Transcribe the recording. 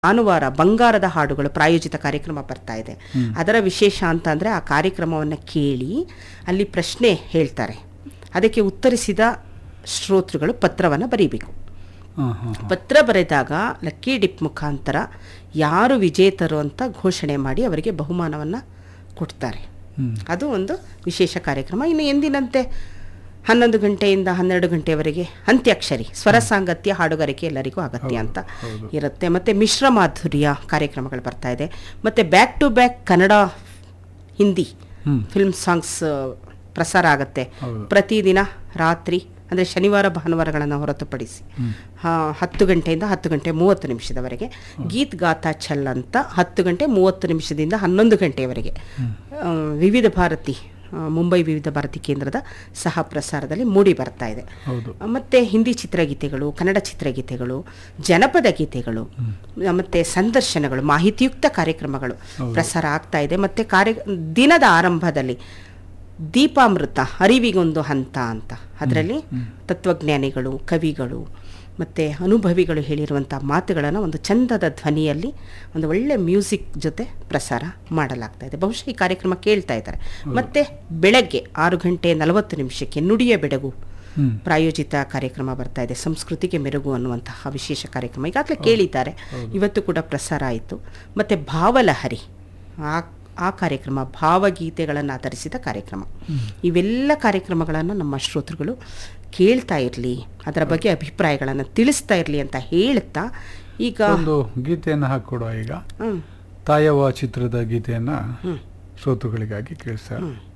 ಭಾನುವಾರ ಬಂಗಾರದ ಹಾಡುಗಳು ಪ್ರಾಯೋಜಿತ ಕಾರ್ಯಕ್ರಮ ಬರ್ತಾ ಇದೆ ಅದರ ವಿಶೇಷ ಅಂತ ಅಂದರೆ ಆ ಕಾರ್ಯಕ್ರಮವನ್ನು ಕೇಳಿ ಅಲ್ಲಿ ಪ್ರಶ್ನೆ ಹೇಳ್ತಾರೆ ಅದಕ್ಕೆ ಉತ್ತರಿಸಿದ ಶ್ರೋತೃಗಳು ಪತ್ರವನ್ನು ಬರೀಬೇಕು ಹಾಂ ಹಾಂ ಪತ್ರ ಬರೆದಾಗ ಲಕ್ಕಿ ಡಿಪ್ ಮುಖಾಂತರ ಯಾರು ವಿಜೇತರು ಅಂತ ಘೋಷಣೆ ಮಾಡಿ ಅವರಿಗೆ ಬಹುಮಾನವನ್ನು ಕೊಡ್ತಾರೆ ಹ್ಮ್. ಅದು ಒಂದು ವಿಶೇಷ ಕಾರ್ಯಕ್ರಮ ಇನ್ನು ಎಂದಿನಂತೆ ಹನ್ನೊಂದು ಗಂಟೆಯಿಂದ ಹನ್ನೆರಡು ಗಂಟೆಯವರೆಗೆ ಅಂತ್ಯಾಕ್ಷರಿ ಸ್ವರ ಸಾಂಗತ್ಯ ಹಾಡುಗಾರಿಕೆ ಎಲ್ಲರಿಗೂ ಅಗತ್ಯ ಅಂತ ಇರುತ್ತೆ ಮತ್ತು ಮಿಶ್ರ ಮಾಧುರ್ಯ ಕಾರ್ಯಕ್ರಮಗಳು ಬರ್ತಾ ಇದೆ ಮತ್ತು back to back Kannada Hindi ಹ್ಮ್. ಫಿಲ್ಮ್ ಸಾಂಗ್ಸ್ ಪ್ರಸಾರ ಆಗುತ್ತೆ ಹೌದು. ಪ್ರತಿದಿನ ರಾತ್ರಿ ಅಂದರೆ ಶನಿವಾರ ಭಾನುವಾರಗಳನ್ನು ಹೊರತುಪಡಿಸಿ ಆ, ಹತ್ತು ಗಂಟೆಯಿಂದ ಹತ್ತು ಗಂಟೆ ಮೂವತ್ತು ನಿಮಿಷದವರೆಗೆ ಗೀತ್ ಗಾತಾ ಛಲ್ ಅಂತ ಹತ್ತು ಗಂಟೆ ಮೂವತ್ತು ನಿಮಿಷದಿಂದ ಹನ್ನೊಂದು ಗಂಟೆಯವರೆಗೆ ಆ, ವಿವಿಧ ಭಾರತಿ ಆ, ಮುಂಬೈ ವಿವಿಧ ಭಾರತಿ ಕೇಂದ್ರದ ಸಹ ಪ್ರಸಾರದಲ್ಲಿ ಮೂಡಿ ಬರ್ತಾ ಇದೆ ಹೌದು ಮತ್ತೆ ಹಿಂದಿ ಚಿತ್ರಗೀತೆಗಳು ಕನ್ನಡ ಚಿತ್ರಗೀತೆಗಳು ಜನಪದ ಗೀತೆಗಳು ಮತ್ತೆ ಸಂದರ್ಶನಗಳು ಮಾಹಿತಿಯುಕ್ತ ಕಾರ್ಯಕ್ರಮಗಳು ಪ್ರಸಾರ ಆಗ್ತಾ ಇದೆ ಮತ್ತೆ ಕಾರ್ಯ ದಿನದ ಆರಂಭದಲ್ಲಿ ದೀಪಾಮೃತ ಅರಿವಿಗೊಂದು ಹಂತ ಅಂತ ಅದರಲ್ಲಿ ತತ್ವಜ್ಞಾನಿಗಳು ಕವಿಗಳು ಮತ್ತು ಅನುಭವಿಗಳು ಹೇಳಿರುವಂಥ ಮಾತುಗಳನ್ನು ಒಂದು ಚಂದದ ಧ್ವನಿಯಲ್ಲಿ ಒಂದು ಒಳ್ಳೆ ಮ್ಯೂಸಿಕ್ ಜೊತೆ ಪ್ರಸಾರ ಮಾಡಲಾಗ್ತಾ ಇದೆ ಬಹುಶಃ ಈ ಕಾರ್ಯಕ್ರಮ ಕೇಳ್ತಾ ಇದ್ದಾರೆ ಮತ್ತು ಬೆಳಗ್ಗೆ ಆರು ಗಂಟೆ ನಲವತ್ತು ನಿಮಿಷಕ್ಕೆ ನುಡಿಯ ಬೆಡಗು ಹ್ಮ್. ಪ್ರಾಯೋಜಿತ ಕಾರ್ಯಕ್ರಮ ಬರ್ತಾ ಇದೆ ಸಂಸ್ಕೃತಿಗೆ ಮೆರುಗು ಅನ್ನುವಂತಹ ವಿಶೇಷ ಕಾರ್ಯಕ್ರಮ ಈಗಾಗಲೇ ಕೇಳಿದ್ದಾರೆ ಇವತ್ತು ಕೂಡ ಪ್ರಸಾರ ಆಯಿತು ಮತ್ತು ಭಾವಲಹರಿ ಆ ಆ ಕಾರ್ಯಕ್ರಮ ಭಾವಗೀತೆಗಳನ್ನು ಆಧರಿಸಿದ ಕಾರ್ಯಕ್ರಮ ಇವೆಲ್ಲ ಕಾರ್ಯಕ್ರಮಗಳನ್ನು ನಮ್ಮ ಶ್ರೋತೃಗಳು ಕೇಳ್ತಾ ಇರಲಿ ಅದರ ಬಗ್ಗೆ ಅಭಿಪ್ರಾಯಗಳನ್ನು ತಿಳಿಸ್ತಾ ಇರಲಿ ಅಂತ ಹೇಳ್ತಾ ಈಗ ಒಂದು ಗೀತೆಯನ್ನು ಹಾಕೊಡುವ ಈಗ ಹ್ಮ್, ತಾಯವ್ವ ಚಿತ್ರದ ಗೀತೆಯನ್ನ ಶ್ರೋತೃಗಳಿಗಾಗಿ ಕೇಳಿಸ್ತಾರೆ ಹ್ಮ್.